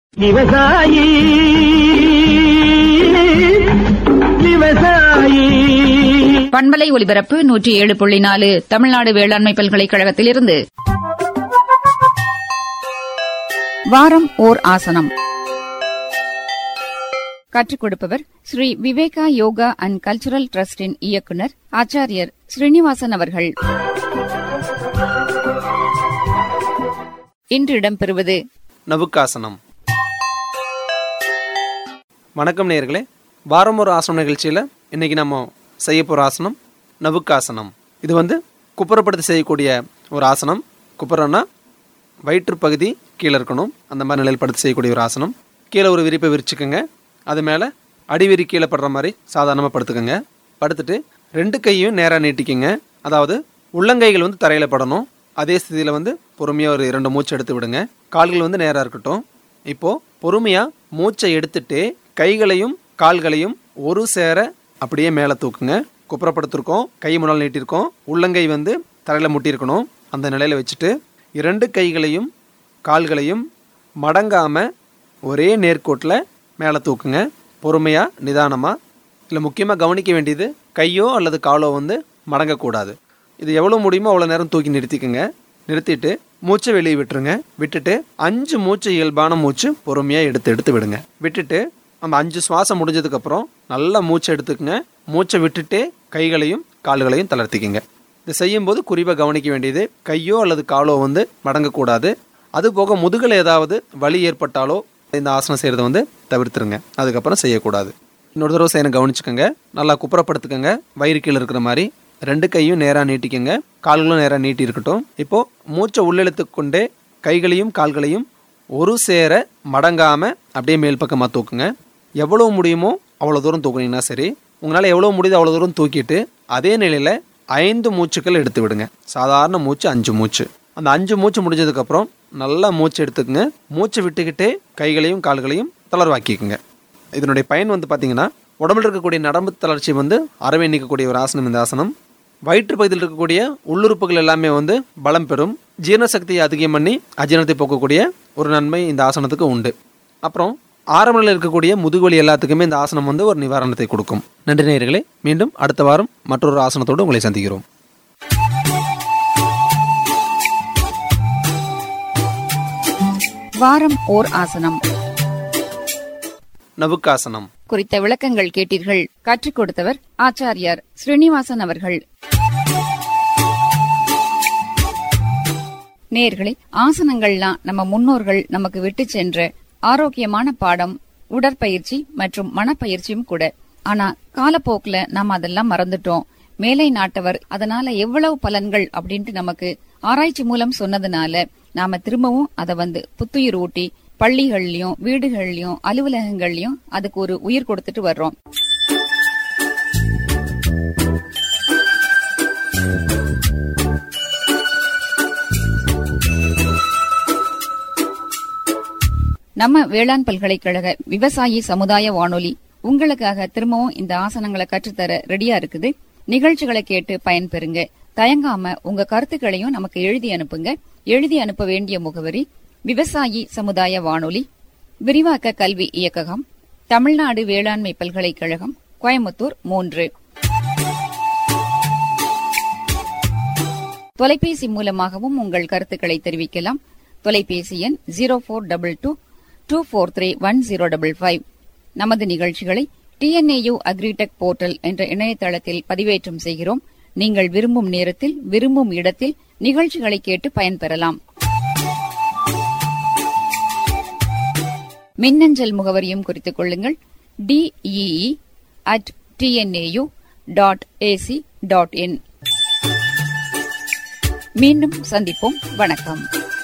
விவசாயி விவசாயி பண்பலை ஒலிபரப்பு நூற்றி ஏழு புள்ளி நாலு தமிழ்நாடு வேளாண்மை பல்கலைக்கழகத்திலிருந்து வாரம் ஓர் ஆசனம் கற்றுக் கொடுப்பவர் ஸ்ரீ விவேகா யோகா அண்ட் கல்ச்சுரல் டிரஸ்டின் இயக்குனர் ஆச்சாரியர் ஸ்ரீனிவாசன் அவர்கள் இன்று இடம்பெறுவது நவுக்காசனம் வணக்கம் நேயர்களே வாரம் ஒரு ஆசனம் நிகழ்ச்சியில் இன்னைக்கு நம்ம செய்ய போகிற ஆசனம் நவுக்காசனம் இது வந்து குப்புறப்படுத்தி செய்யக்கூடிய ஒரு ஆசனம் குப்புறம்னா வயிற்று பகுதி கீழே இருக்கணும் அந்த மாதிரி நிலையில் படுத்து செய்யக்கூடிய ஒரு ஆசனம் கீழே ஒரு விரிப்பை விரிச்சுக்கோங்க அது மேலே அடிவிரி கீழே படுற மாதிரி சாதாரணமாக படுத்துக்கோங்க படுத்துட்டு ரெண்டு கையும் நேராக நீட்டிக்கங்க அதாவது உள்ளங்கைகள் வந்து தரையில் படணும் அதே ஸ்திதியில் வந்து பொறுமையாக ஒரு இரண்டு மூச்சு எடுத்து விடுங்க கால்கள் வந்து நேராக இருக்கட்டும் இப்போது பொறுமையாக மூச்சை எடுத்துட்டு கைகளையும் கால்களையும் ஒரு சேர அப்படியே மேலே தூக்குங்க குப்புறப்படுத்திருக்கோம் கை முன்னால் நீட்டியிருக்கோம் உள்ளங்கை வந்து தரையில் முட்டியிருக்கணும் அந்த நிலையில் வச்சுட்டு இரண்டு கைகளையும் கால்களையும் மடங்காமல் ஒரே நேர்கோட்டில் மேலே தூக்குங்க பொறுமையாக நிதானமாக இதில் முக்கியமாக கவனிக்க வேண்டியது கையோ அல்லது காலோ வந்து மடங்கக்கூடாது இது எவ்வளோ முடியுமோ அவ்வளோ நேரம் தூக்கி நிறுத்திக்கங்க நிறுத்திட்டு மூச்சை வெளியே விட்டுருங்க விட்டுட்டு அஞ்சு மூச்சு இயல்பான மூச்சு பொறுமையாக எடுத்து எடுத்து விடுங்க விட்டுட்டு அந்த அஞ்சு சுவாசம் முடிஞ்சதுக்கப்புறம் நல்லா மூச்சை எடுத்துக்கங்க மூச்சை விட்டுட்டு கைகளையும் கால்களையும் தளர்த்திக்கங்க இது செய்யும்போது குறிப்பாக கவனிக்க வேண்டியது கையோ அல்லது காலோ வந்து மடங்கக்கூடாது அது போக முதுகில் ஏதாவது வலி ஏற்பட்டாலோ இந்த ஆசனம் செய்கிறத வந்து தவிர்த்துருங்க அதுக்கப்புறம் செய்யக்கூடாது இன்னொரு தடவை செய்யணும் கவனிச்சுக்கோங்க நல்லா குப்புறப்படுத்துக்கங்க வயிறு கீழே இருக்கிற மாதிரி ரெண்டு கையும் நேராக நீட்டிக்கங்க கால்களும் நேராக நீட்டி இருக்கட்டும் இப்போ மூச்சை உள்ளெழுத்து கொண்டே கைகளையும் கால்களையும் ஒரு சேர மடங்காமல் அப்படியே மேல் பக்கமாக தூக்குங்க எவ்வளோ முடியுமோ அவ்வளோ தூரம் தூக்குனீங்கன்னா சரி உங்களால் எவ்வளோ முடியுதோ அவ்வளோ தூரம் தூக்கிட்டு அதே நிலையில் ஐந்து மூச்சுக்கள் எடுத்து விடுங்க சாதாரண மூச்சு அஞ்சு மூச்சு அந்த அஞ்சு மூச்சு முடிஞ்சதுக்கப்புறம் நல்லா மூச்சு எடுத்துக்கங்க மூச்சு விட்டுக்கிட்டே கைகளையும் கால்களையும் தளர்வாக்கிக்குங்க இதனுடைய பயன் வந்து பார்த்தீங்கன்னா உடம்புல இருக்கக்கூடிய நரம்பு தளர்ச்சி வந்து அறவே நீக்கக்கூடிய ஒரு ஆசனம் இந்த ஆசனம் வயிற்று பகுதியில் இருக்கக்கூடிய உள்ளுறுப்புகள் எல்லாமே வந்து பலம் பெறும் ஜீரண சக்தியை அதிகம் பண்ணி அஜீரணத்தை போக்கக்கூடிய ஒரு நன்மை இந்த ஆசனத்துக்கு உண்டு அப்புறம் ஆரம்ப நிலையில் இருக்கக்கூடிய முதுகுவலி எல்லாத்துக்குமே இந்த ஆசனம் வந்து ஒரு நிவாரணத்தை கொடுக்கும் நன்றி நேயர்களே மீண்டும் அடுத்த வாரம் மற்றொரு ஆசனத்தோடு உங்களை சந்திக்கிறோம் வாரம் ஓர் ஆசனம் நவுக்காசனம் குறித்த விளக்கங்கள் கேட்டீர்கள் கற்றுக் கொடுத்தவர் ஆச்சாரியார் ஸ்ரீனிவாசன் அவர்கள் நேர்களே ஆசனங்கள்லாம் நம்ம முன்னோர்கள் நமக்கு விட்டு சென்ற ஆரோக்கியமான பாடம் உடற்பயிற்சி மற்றும் மனப்பயிற்சியும் கூட ஆனா காலப்போக்குல நாம அதெல்லாம் மறந்துட்டோம் மேலை நாட்டவர் அதனால எவ்வளவு பலன்கள் அப்படின்ட்டு நமக்கு ஆராய்ச்சி மூலம் சொன்னதுனால நாம திரும்பவும் அதை வந்து புத்துயிர் ஊட்டி பள்ளிகள்லயும் வீடுகள்லயும் அலுவலகங்கள்லயும் அதுக்கு ஒரு உயிர் கொடுத்துட்டு வர்றோம் நம்ம வேளாண் பல்கலைக்கழக விவசாயி சமுதாய வானொலி உங்களுக்காக திரும்பவும் இந்த ஆசனங்களை கற்றுத்தர ரெடியா இருக்குது நிகழ்ச்சிகளை கேட்டு பயன்பெறுங்க தயங்காம உங்க கருத்துக்களையும் நமக்கு எழுதி அனுப்புங்க எழுதி அனுப்ப வேண்டிய முகவரி விவசாயி சமுதாய வானொலி விரிவாக்க கல்வி இயக்ககம் தமிழ்நாடு வேளாண்மை பல்கலைக்கழகம் கோயம்புத்தூர் மூன்று தொலைபேசி மூலமாகவும் உங்கள் கருத்துக்களை தெரிவிக்கலாம் தொலைபேசி எண் zero four double two two four three one zero double five நமது நிகழ்ச்சிகளை டிஎன்ஏயு அக்ரிடெக் போர்ட்டல் என்ற இணையதளத்தில் பதிவேற்றம் செய்கிறோம் நீங்கள் விரும்பும் நேரத்தில் விரும்பும் இடத்தில் நிகழ்ச்சிகளை கேட்டு பயன்பெறலாம் மின்னஞ்சல் முகவரியும் குறித்துக் கொள்ளுங்கள் DEE at TNAU dot AC dot in மீண்டும் சந்திப்போம் வணக்கம்